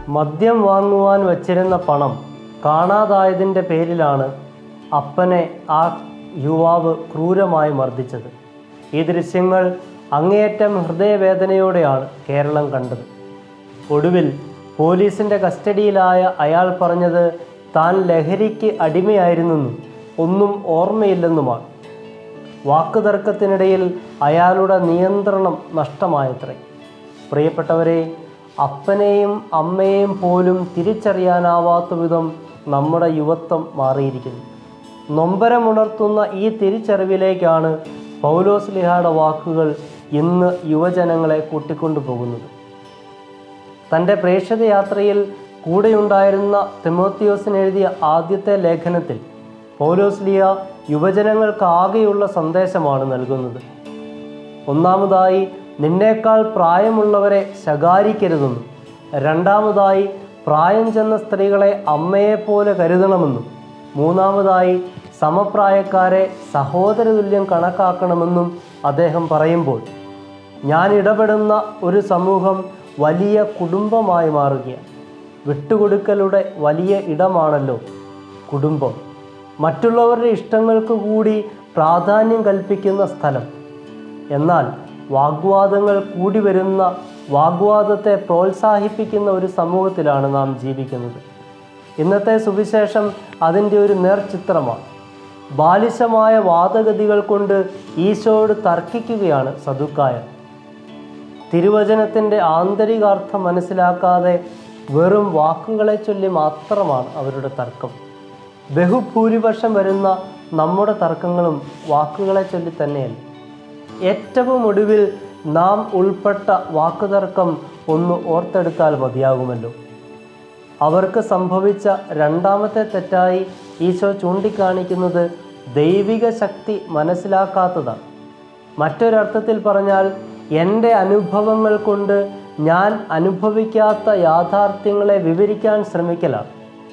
മദ്യം വാങ്ങുവാൻ വച്ചിരുന്ന പണം കാണാതായതിൻ്റെ പേരിലാണ് അപ്പനെ ആ യുവാവ് ക്രൂരമായി മർദ്ദിച്ചത് ഈ ദൃശ്യങ്ങൾ അങ്ങേയറ്റം ഹൃദയവേദനയോടെയാണ് കേരളം കണ്ടത് ഒടുവിൽ പോലീസിൻ്റെ കസ്റ്റഡിയിലായ അയാൾ പറഞ്ഞത് താൻ ലഹരിക്ക് അടിമയായിരുന്നെന്നും ഒന്നും ഓർമ്മയില്ലെന്നുമാണ് വാക്കുതർക്കത്തിനിടയിൽ അയാളുടെ നിയന്ത്രണം നഷ്ടമായത്രേ പ്രിയപ്പെട്ടവരെ അപ്പനെയും അമ്മയെയും പോലും തിരിച്ചറിയാനാവാത്ത വിധം നമ്മുടെ യുവത്വം മാറിയിരിക്കുന്നു നൊമ്പരമുണർത്തുന്ന ഈ തിരിച്ചറിവിലേക്കാണ് പൗലോസ് ലിഹായുടെ വാക്കുകൾ ഇന്ന് യുവജനങ്ങളെ കൂട്ടിക്കൊണ്ടു പോകുന്നത് തൻ്റെ പ്രേക്ഷിത യാത്രയിൽ കൂടെയുണ്ടായിരുന്ന തിമോത്തിയോസിന് എഴുതിയ ആദ്യത്തെ ലേഖനത്തിൽ പൗലോസ് ലിയ യുവജനങ്ങൾക്കാകെയുള്ള സന്ദേശമാണ് നൽകുന്നത് ഒന്നാമതായി നിന്നേക്കാൾ പ്രായമുള്ളവരെ ശകാരിക്കരുതെന്നും രണ്ടാമതായി പ്രായം ചെന്ന സ്ത്രീകളെ അമ്മയെപ്പോലെ കരുതണമെന്നും മൂന്നാമതായി സമപ്രായക്കാരെ സഹോദരതുല്യം കണക്കാക്കണമെന്നും അദ്ദേഹം പറയുമ്പോൾ ഞാൻ ഇടപെടുന്ന ഒരു സമൂഹം വലിയ കുടുംബമായി മാറുകയാണ് വിട്ടുകൊടുക്കലുടെ വലിയ ഇടമാണല്ലോ കുടുംബം മറ്റുള്ളവരുടെ ഇഷ്ടങ്ങൾക്ക് കൂടി പ്രാധാന്യം കൽപ്പിക്കുന്ന സ്ഥലം എന്നാൽ വാഗ്വാദങ്ങൾ കൂടി വരുന്ന വാഗ്വാദത്തെ പ്രോത്സാഹിപ്പിക്കുന്ന ഒരു സമൂഹത്തിലാണ് നാം ജീവിക്കുന്നത് ഇന്നത്തെ സുവിശേഷം അതിൻ്റെ ഒരു നേർചിത്രമാണ് ബാലിശമായ വാദഗതികൾ കൊണ്ട് ഈശോയോട് തർക്കിക്കുകയാണ് സദുക്കായർ തിരുവചനത്തിൻ്റെ ആന്തരികാർത്ഥം മനസ്സിലാക്കാതെ വെറും വാക്കുകളെ ചൊല്ലി മാത്രമാണ് അവരുടെ തർക്കം ബഹുഭൂരിപക്ഷം വരുന്ന നമ്മുടെ തർക്കങ്ങളും വാക്കുകളെ ചൊല്ലി തന്നെയല്ല ഏറ്റവും ഒടുവിൽ നാം ഉൾപ്പെട്ട വാക്കുതർക്കം ഒന്ന് ഓർത്തെടുത്താൽ മതിയാകുമല്ലോ അവർക്ക് സംഭവിച്ച രണ്ടാമത്തെ തെറ്റായി ഈശോ ചൂണ്ടിക്കാണിക്കുന്നത് ദൈവിക ശക്തി മനസ്സിലാക്കാത്തതാണ് മറ്റൊരർത്ഥത്തിൽ പറഞ്ഞാൽ എൻ്റെ അനുഭവങ്ങൾ കൊണ്ട് ഞാൻ അനുഭവിക്കാത്ത യാഥാർത്ഥ്യങ്ങളെ വിവരിക്കാൻ ശ്രമിക്കലാണ്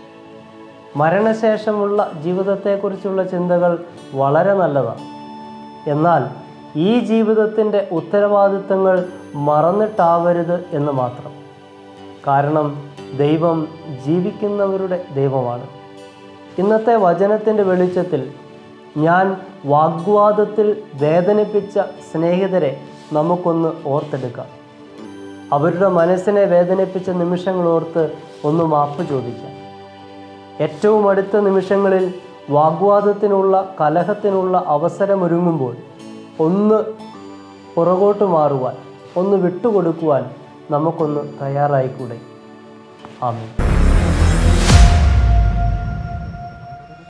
മരണശേഷമുള്ള ജീവിതത്തെക്കുറിച്ചുള്ള ചിന്തകൾ വളരെ നല്ലതാണ് എന്നാൽ ഈ ജീവിതത്തിൻ്റെ ഉത്തരവാദിത്തങ്ങൾ മറന്നിട്ടാവരുത് എന്ന് മാത്രം കാരണം ദൈവം ജീവിക്കുന്നവരുടെ ദൈവമാണ് ഇന്നത്തെ വചനത്തിൻ്റെ വെളിച്ചത്തിൽ ഞാൻ വാഗ്വാദത്തിൽ വേദനിപ്പിച്ച സ്നേഹിതരെ നമുക്കൊന്ന് ഓർത്തെടുക്കാം അവരുടെ മനസ്സിനെ വേദനിപ്പിച്ച നിമിഷങ്ങൾ ഓർത്ത് ഒന്ന് മാപ്പ് ചോദിക്കാം ഏറ്റവും അടുത്ത നിമിഷങ്ങളിൽ വാഗ്വാദത്തിനുള്ള കലഹത്തിനുള്ള അവസരമൊരുങ്ങുമ്പോൾ ഒന്ന് പുറകോട്ട് മാറുവാൻ ഒന്ന് വിട്ടുകൊടുക്കുവാൻ നമുക്കൊന്ന് തയ്യാറായിക്കൂടെ ആമീൻ